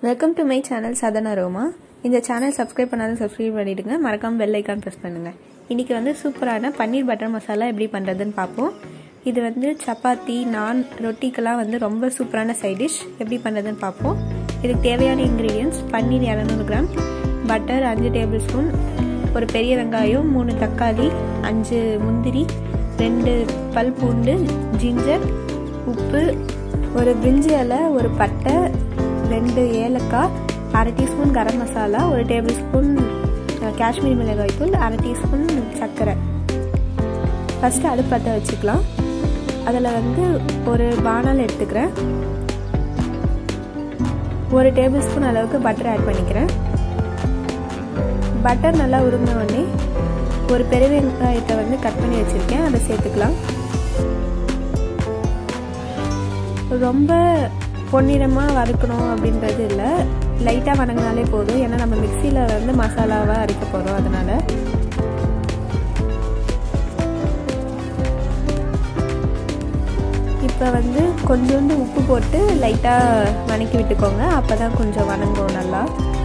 welcome to my channel Southern Aroma இந்த channel subscribe பண்ணாலும் subscribe பண்ணிடுங்க மறக்காம பெல் ஐக்கான் ப்ரெஸ் பண்ணுங்க இன்னைக்கு வந்து சூப்பரான பன்னீர் பட்டர் மசாலா எப்படி பண்ணுறதுன்னு பார்ப்போம் இது வந்து சப்பாத்தி நான் ரொட்டிக்கெல்லாம் வந்து ரொம்ப சூப்பரான சைட் டிஷ் எப்படி பண்ணுறதுன்னு பார்ப்போம் இதுக்கு தேவையான இன்க்ரீடியன்ஸ் பன்னீர் இரநூறு கிராம் பட்டர் அஞ்சு டேபிள் ஸ்பூன் ஒரு பெரிய வெங்காயம் மூணு தக்காளி அஞ்சு முந்திரி ரெண்டு பல் பூண்டு ஜிஞ்சர் உப்பு ஒரு பிரிஞ்சி இலை ஒரு பட்டை ரெண்டு ஏலக்காய் அரை டீஸ்பூன் கரம் மசாலா ஒரு டேபிள் ஸ்பூன் காஷ்மீரி மிளகாய் தூள் அரை டீஸ்பூன் சர்க்கரை ஃபஸ்ட்டு அடுப்பத்தை வச்சுக்கலாம் அதில் வந்து ஒரு பானால் எடுத்துக்கிறேன் ஒரு டேபிள் ஸ்பூன் அளவுக்கு பட்டர் ஆட் பண்ணிக்கிறேன் பட்டர் நல்லா உருங்கின உடனே ஒரு பெரிய வெங்காயத்தை வந்து கட் பண்ணி வச்சுருக்கேன் அதை சேர்த்துக்கலாம் ரொம்ப பொன்னிறமாக வறுக்கணும் அப்படின்றது இல்லை லைட்டாக வணங்கினாலே போதும் ஏன்னா நம்ம மிக்சியில் வந்து மசாலாவாக அரைக்க போகிறோம் அதனால் இப்போ வந்து கொஞ்சோண்டு உப்பு போட்டு லைட்டாக வணக்கி விட்டுக்கோங்க அப்போ தான் கொஞ்சம் வணங்கும் நல்லா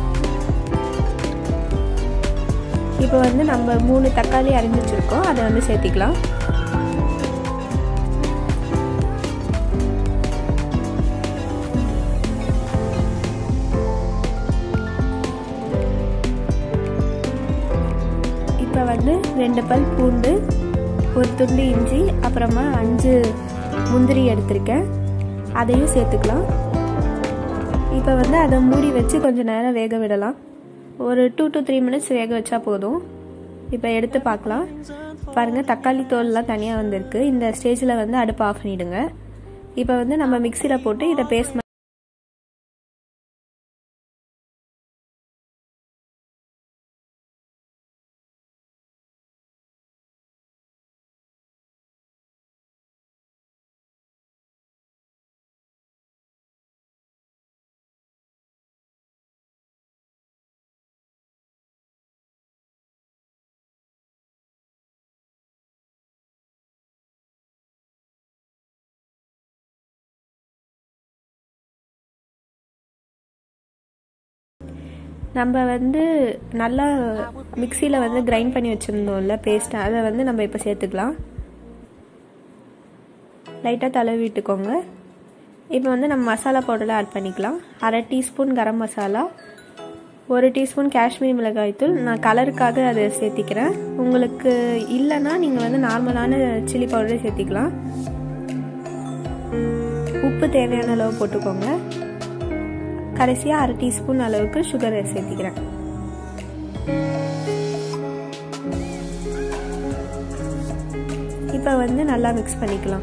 இப்போ வந்து நம்ம மூணு தக்காளி அரிஞ்சு வச்சுருக்கோம் அதை வந்து சேர்த்திக்கலாம் இப்போ வந்து ரெண்டு பல் பூண்டு ஒரு துண்டு இஞ்சி அப்புறமா அஞ்சு முந்திரி எடுத்திருக்கேன் அதையும் சேர்த்துக்கலாம் இப்போ வந்து அதை மூடி வச்சு கொஞ்சம் நேரம் வேக விடலாம் ஒரு டூ டு த்ரீ மினிட்ஸ் வேக வச்சா போதும் இப்போ எடுத்து பார்க்கலாம் பாருங்கள் தக்காளி தோல்லாம் தனியாக வந்திருக்கு இந்த ஸ்டேஜில் வந்து அடுப்பு ஆஃப் பண்ணிவிடுங்க இப்போ வந்து நம்ம மிக்சியில் போட்டு இதை பேஸ்ட் நம்ம வந்து நல்லா மிக்சியில் வந்து கிரைண்ட் பண்ணி வச்சுருந்தோம்ல பேஸ்ட் அதை வந்து நம்ம இப்போ சேர்த்துக்கலாம் லைட்டாக தடவி விட்டுக்கோங்க இப்போ வந்து நம்ம மசாலா பவுடரில் ஆட் பண்ணிக்கலாம் அரை டீஸ்பூன் கரம் மசாலா ஒரு டீஸ்பூன் காஷ்மீரி மிளகாய் தூள் நான் கலருக்காக அதை சேர்த்திக்கிறேன் உங்களுக்கு இல்லைன்னா நீங்கள் வந்து நார்மலான சில்லி பவுடரே சேர்த்திக்கலாம் உப்பு தேவையான அளவு போட்டுக்கோங்க கடைசியாக அரை டீஸ்பூன் அளவுக்கு சுகரை சேர்த்திக்கிறேன் இப்போ வந்து நல்லா மிக்ஸ் பண்ணிக்கலாம்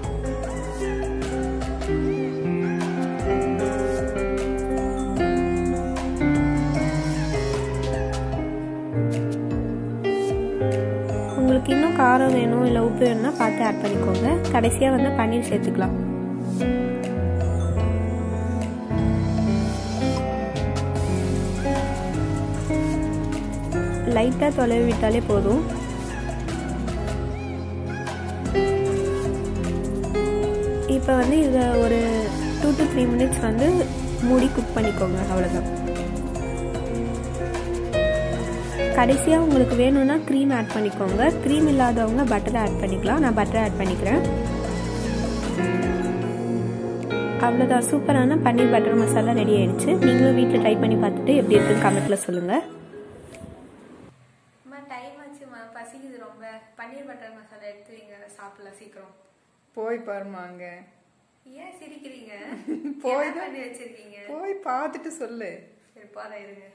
உங்களுக்கு இன்னும் காரம் வேணும் இல்லை உப்பு வேணும்னா பார்த்து ஆட் பண்ணிக்கோங்க கடைசியாக வந்து பன்னீர் சேர்த்துக்கலாம் லைட்டாக தொலைவி விட்டாலே போதும் இப்போ வந்து இதை ஒரு டூ டு த்ரீ மினிட்ஸ் வந்து மூடி குக் பண்ணிக்கோங்க அவ்வளோதான் கடைசியாக உங்களுக்கு வேணும்னா க்ரீம் ஆட் பண்ணிக்கோங்க க்ரீம் இல்லாதவங்க பட்டரை ஆட் பண்ணிக்கலாம் நான் பட்டரை ஆட் பண்ணிக்கிறேன் அவ்வளோதான் சூப்பரான பன்னீர் பட்டர் மசாலா ரெடி ஆயிடுச்சு நீங்களும் வீட்டில் ட்ரை பண்ணி பார்த்துட்டு எப்படி இருக்குன்னு கமெண்ட்டில் சொல்லுங்கள் டைம் ஆச்சுமா பசிக்குது ரொம்ப பன்னீர் பட்டர் மசாலா எடுத்து வைங்க சாப்பிடலாம் சீக்கிரம் போய் பாருமா அங்க ஏன் சிரிக்கிறீங்க போய் என்ன பண்ணி வச்சிருக்கீங்க போய் பார்த்துட்டு சொல்லு சரி போறேன் இருங்க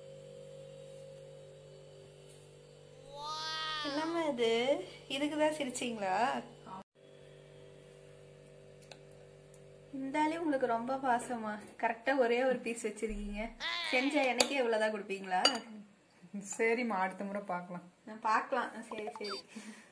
என்னம்மா இது இதுக்கு தான் சிரிச்சிங்களா இருந்தாலே உங்களுக்கு ரொம்ப பாசமா கரெக்டா ஒரே ஒரு பீஸ் வச்சிருக்கீங்க செஞ்சா எனக்கே இவ்வளவுதான் கொடுப்பீங்களா சரிம்மா அடுத்த முறை பார்க்கலாம் நான் பார்க்கலாம் சரி சரி